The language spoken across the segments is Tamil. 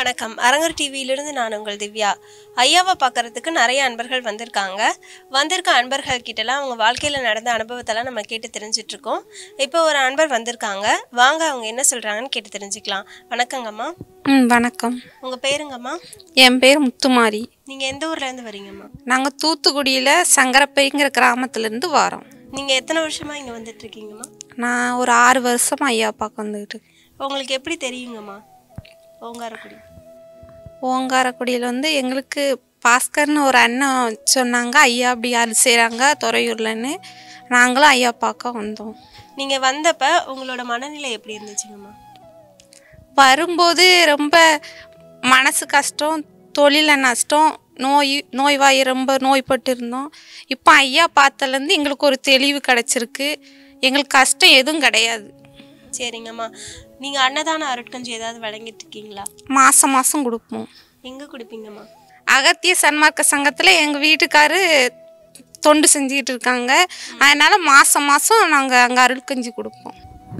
வணக்கம் அரங்கர் டிவியிலிருந்து நான் உங்கள் திவ்யா ஐயாவை பார்க்கறதுக்கு நிறைய அன்பர்கள் வந்திருக்காங்க வந்திருக்க அன்பர்கள் கிட்டலாம் அவங்க வாழ்க்கையில் நடந்த அனுபவத்தெல்லாம் நம்ம கேட்டு தெரிஞ்சிட்டு இருக்கோம் இப்போ ஒரு அன்பர் வந்திருக்காங்க வாங்க அவங்க என்ன சொல்கிறாங்கன்னு கேட்டு தெரிஞ்சுக்கலாம் வணக்கங்கம்மா ம் வணக்கம் உங்கள் பேருங்கம்மா என் பேர் முத்துமாரி நீங்கள் எந்த ஊர்லேருந்து வரீங்கம்மா நாங்கள் தூத்துக்குடியில் சங்கரப்பைங்கிற கிராமத்துலேருந்து வரோம் நீங்கள் எத்தனை வருஷமாக இங்கே வந்துட்டு இருக்கீங்கம்மா நான் ஒரு ஆறு வருஷமா ஐயா பார்க்க வந்துக்கிட்டு இருக்கேன். உங்களுக்கு எப்படி தெரியுங்கம்மா ஓங்காரக்குடி ஓங்காரக்குடியில் வந்து எங்களுக்கு பாஸ்கர்னு ஒரு அண்ணன் சொன்னாங்க ஐயா அப்படி யார் செய்கிறாங்க துறையூர்லன்னு நாங்களும் ஐயா பார்க்க வந்தோம் நீங்கள் வந்தப்ப உங்களோட மனநிலை எப்படி இருந்துச்சுங்கம்மா வரும்போது ரொம்ப மனசு கஷ்டம் தொழில நஷ்டம் நோய் நோய்வாய் ரொம்ப நோய்பட்டு இருந்தோம் இப்போ ஐயா பார்த்தலேருந்து எங்களுக்கு ஒரு தெளிவு கிடச்சிருக்கு எங்களுக்கு கஷ்டம் எதுவும் கிடையாது சரிங்கம்மா நீங்கள் அன்னதான அருட்கஞ்சி ஏதாவது வழங்கிட்டு இருக்கீங்களா மாதம் மாதம் கொடுப்போம் எங்கே கொடுப்பீங்கம்மா அகத்திய சன்மார்க்க சங்கத்தில் எங்கள் வீட்டுக்காரு தொண்டு செஞ்சுக்கிட்டு இருக்காங்க அதனால் மாதம் மாதம் நாங்கள் அங்கே அருள் கஞ்சி கொடுப்போம்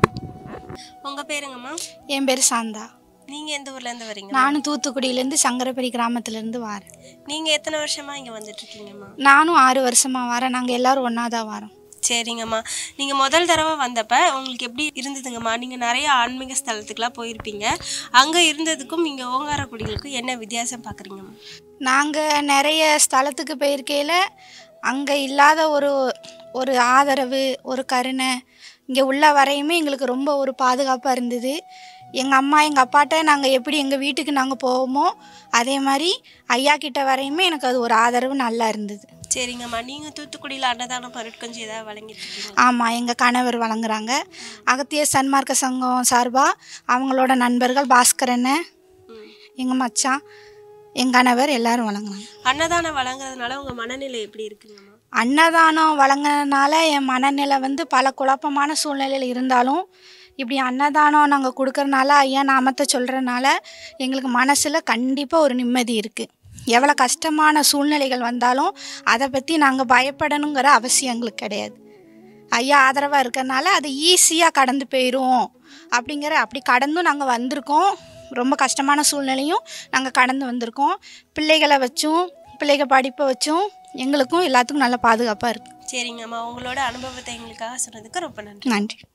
உங்கள் பேருங்கம்மா என் பேர் சாந்தா நீங்கள் எந்த ஊர்லேருந்து வரீங்க நானும் தூத்துக்குடியிலேருந்து சங்கரப்படி கிராமத்துலேருந்து வரேன் நீங்கள் எத்தனை வருஷமாக இங்கே வந்துட்டு இருக்கீங்கம்மா நானும் ஆறு வருஷமாக வரேன் நாங்கள் எல்லாரும் ஒன்றா தான் வரோம் சரிங்கம்மா நீங்கள் முதல் தடவை வந்தப்ப உங்களுக்கு எப்படி இருந்ததுங்கம்மா நீங்கள் நிறைய ஆன்மீக ஸ்தலத்துக்குலாம் போயிருப்பீங்க அங்கே இருந்ததுக்கும் இங்கே ஓங்காரக்குடிகளுக்கும் என்ன வித்தியாசம் பார்க்குறீங்கம்மா நாங்கள் நிறைய ஸ்தலத்துக்கு போயிருக்கையில் அங்கே இல்லாத ஒரு ஒரு ஆதரவு ஒரு கருணை இங்கே உள்ள வரையுமே எங்களுக்கு ரொம்ப ஒரு பாதுகாப்பாக இருந்தது எங்கள் அம்மா எங்கள் அப்பாட்ட நாங்கள் எப்படி எங்கள் வீட்டுக்கு நாங்கள் போவோமோ அதே மாதிரி ஐயா கிட்ட வரையுமே எனக்கு அது ஒரு ஆதரவு நல்லா இருந்தது சரிங்கம்மா நீங்கள் தூத்துக்குடியில் அன்னதானம் அருட்கஞ்சி ஏதாவது வழங்கிட்டு இருக்கீங்க ஆமாம் எங்கள் கணவர் வழங்குறாங்க அகத்திய சன்மார்க்க சங்கம் சார்பாக அவங்களோட நண்பர்கள் பாஸ்கரன் எங்கள் மச்சான் எங்கள் கணவர் எல்லாரும் வழங்குறாங்க அன்னதானம் வழங்குறதுனால உங்கள் மனநிலை எப்படி இருக்குங்கம்மா அன்னதானம் வழங்குறதுனால என் மனநிலை வந்து பல குழப்பமான சூழ்நிலையில் இருந்தாலும் இப்படி அன்னதானம் நாங்கள் கொடுக்கறனால ஐயா நாமத்தை சொல்கிறனால எங்களுக்கு மனசில் கண்டிப்பாக ஒரு நிம்மதி இருக்குது எவ்வளோ கஷ்டமான சூழ்நிலைகள் வந்தாலும் அதை பற்றி நாங்கள் பயப்படணுங்கிற அவசியம் எங்களுக்கு கிடையாது ஐயா ஆதரவாக இருக்கறனால அது ஈஸியாக கடந்து போயிடும் அப்படிங்கிற அப்படி கடந்தும் நாங்கள் வந்திருக்கோம் ரொம்ப கஷ்டமான சூழ்நிலையும் நாங்கள் கடந்து வந்திருக்கோம் பிள்ளைகளை வச்சும் பிள்ளைகள் படிப்பை வச்சும் எங்களுக்கும் எல்லாத்துக்கும் நல்ல பாதுகாப்பாக இருக்குது சரிங்கம்மா உங்களோட அனுபவத்தை எங்களுக்காக சொன்னதுக்கு ரொம்ப நன்றி நன்றி